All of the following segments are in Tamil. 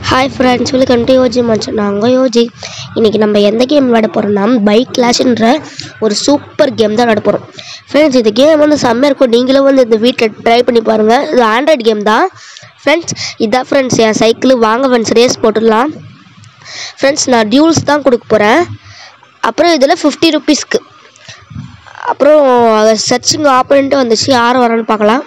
hi friends welcome to Yogi மனுஷன் நாங்கள் யோஜி இன்றைக்கி நம்ம எந்த கேம் விளையாட போகிறோம்னா பைக் கிளாஷ்ன்ற ஒரு சூப்பர் கேம் தான் விளையாட போகிறோம் ஃப்ரெண்ட்ஸ் இந்த கேம் வந்து செம்மையாக இருக்கும் நீங்களும் வந்து இந்த வீட்டில் ட்ரை பண்ணி பாருங்கள் இது ஆண்ட்ராய்டு கேம் தான் ஃப்ரெண்ட்ஸ் இதான் ஃப்ரெண்ட்ஸ் என் சைக்கிள் வாங்க ஃப்ரெண்ட்ஸ் ரேஸ் போட்டுடலாம் ஃப்ரெண்ட்ஸ் நான் டியூல்ஸ் தான் கொடுக்க போகிறேன் அப்புறம் இதில் ஃபிஃப்டி ருபீஸ்க்கு அப்புறம் சர்ச்சிங் ஆப்பரண்ட்டு வந்துச்சு யார் வரான்னு பார்க்கலாம்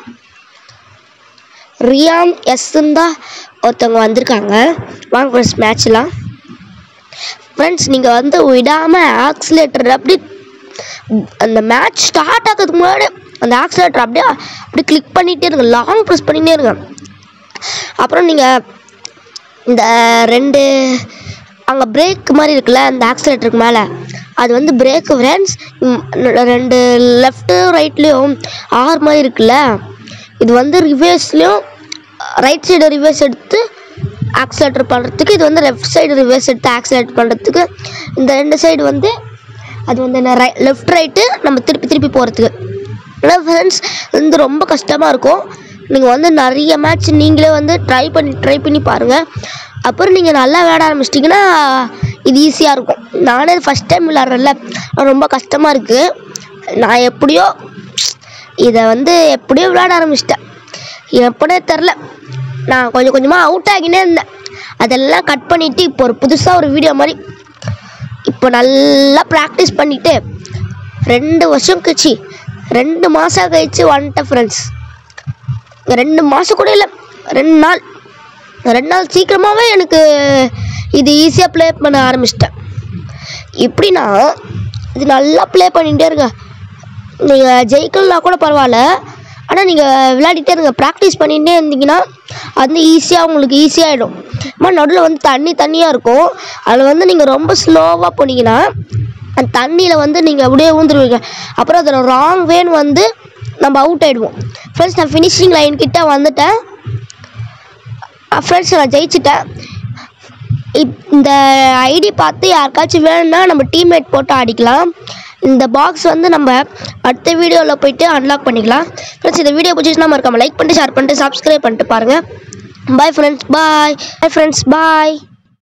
ரியான் எஸ்ன்னு தான் ஒருத்தவங்க வந்திருக்காங்க வாங்க ஃப்ரெண்ட்ஸ் மேட்ச்லாம் ஃப்ரெண்ட்ஸ் நீங்கள் வந்து விடாமல் ஆக்சிலேட்டர் அப்படி அந்த மேட்ச் ஸ்டார்ட் ஆகிறதுக்கு முன்னாடி அந்த ஆக்சிலேட்டர் அப்படியே அப்படி கிளிக் பண்ணிகிட்டே இருங்க லாங் ப்ரெஸ் பண்ணிகிட்டே இருங்க அப்புறம் நீங்கள் இந்த ரெண்டு அங்கே பிரேக் மாதிரி இருக்குல்ல அந்த ஆக்சிலேட்டருக்கு மேலே அது வந்து பிரேக்கு ஃப்ரெண்ட்ஸ் ரெண்டு லெஃப்ட்டு ரைட்லேயும் ஆறு மாதிரி இருக்குல்ல இது வந்து ரிவர்ஸ்லேயும் ரைட் சைடு ரிவர்ஸ் எடுத்து ஆக்சிலேட்டர் பண்ணுறதுக்கு இது வந்து லெஃப்ட் சைடு ரிவர்ஸ் எடுத்து ஆக்சிலேட் பண்ணுறதுக்கு இந்த ரெண்டு சைடு வந்து அது வந்து என்ன ரை லெஃப்ட் ரைட்டு நம்ம திருப்பி திருப்பி போகிறதுக்கு ஆனால் ஃப்ரெண்ட்ஸ் வந்து ரொம்ப கஷ்டமாக இருக்கும் நீங்கள் வந்து நிறைய மேட்ச் நீங்களே வந்து ட்ரை பண்ணி ட்ரை பண்ணி பாருங்கள் அப்புறம் நீங்கள் நல்லா விளையாட ஆரம்பிச்சிட்டிங்கன்னா இது ஈஸியாக இருக்கும் நானே ஃபஸ்ட் டைம் விளாட்றேன்ல ரொம்ப கஷ்டமாக இருக்குது நான் எப்படியோ இதை வந்து எப்படியோ விளையாட ஆரம்பிச்சிட்டேன் எப்படியே தெரில நான் கொஞ்சம் கொஞ்சமாக அவுட் ஆகினே இருந்தேன் அதெல்லாம் கட் பண்ணிவிட்டு இப்போ ஒரு புதுசாக ஒரு வீடியோ மாதிரி இப்போ நல்லா ப்ராக்டிஸ் பண்ணிவிட்டு ரெண்டு வருஷம் கழிச்சு ரெண்டு மாதம் கழிச்சு வந்துட்டேன் ஃப்ரெண்ட்ஸ் ரெண்டு மாதம் கூட இல்லை ரெண்டு நாள் ரெண்டு நாள் சீக்கிரமாகவே எனக்கு இது ஈஸியாக ப்ளே பண்ண ஆரம்பிச்சிட்டேன் எப்படின்னா இது நல்லா ப்ளே பண்ணிகிட்டே இருங்க நீங்கள் ஜெயிக்கலனா கூட பரவாயில்ல ஆனால் நீங்கள் விளையாடிட்டே இருங்க ப்ராக்டிஸ் பண்ணிகிட்டே இருந்தீங்கன்னா அது ஈஸியாக உங்களுக்கு ஈஸியாகிடும் அம்மா நடுவில் வந்து தண்ணி தண்ணியாக இருக்கும் அதில் வந்து நீங்கள் ரொம்ப ஸ்லோவாக போனீங்கன்னா அந்த தண்ணியில் வந்து நீங்கள் அப்படியே ஊந்துருவீங்க அப்புறம் அதில் ராங் வேன் வந்து நம்ம அவுட் ஆகிடுவோம் ஃப்ரெண்ட்ஸ் நான் ஃபினிஷிங் லைன் கிட்ட வந்துட்டேன் ஃப்ரெண்ட்ஸ் நான் ஜெயிச்சிட்டேன் இப்- இந்த ஐடி பார்த்து யாருக்காச்சும் வேணும்னா நம்ம டீம்மேட் போட்டு ஆடிக்கலாம் இந்த பாக்ஸ் வந்து நம்ம அடுத்த வீடியோவில் போயிட்டு அன்லாக் பண்ணிக்கலாம் ஃப்ரெண்ட்ஸ் இந்த வீடியோ பிடிச்சிச்சுன்னா மறக்காம லைக் பண்ணிட்டு ஷேர் பண்ணிட்டு சப்ஸ்கிரைப் பண்ணிட்டு பாருங்கள் bye friends bye bye friends bye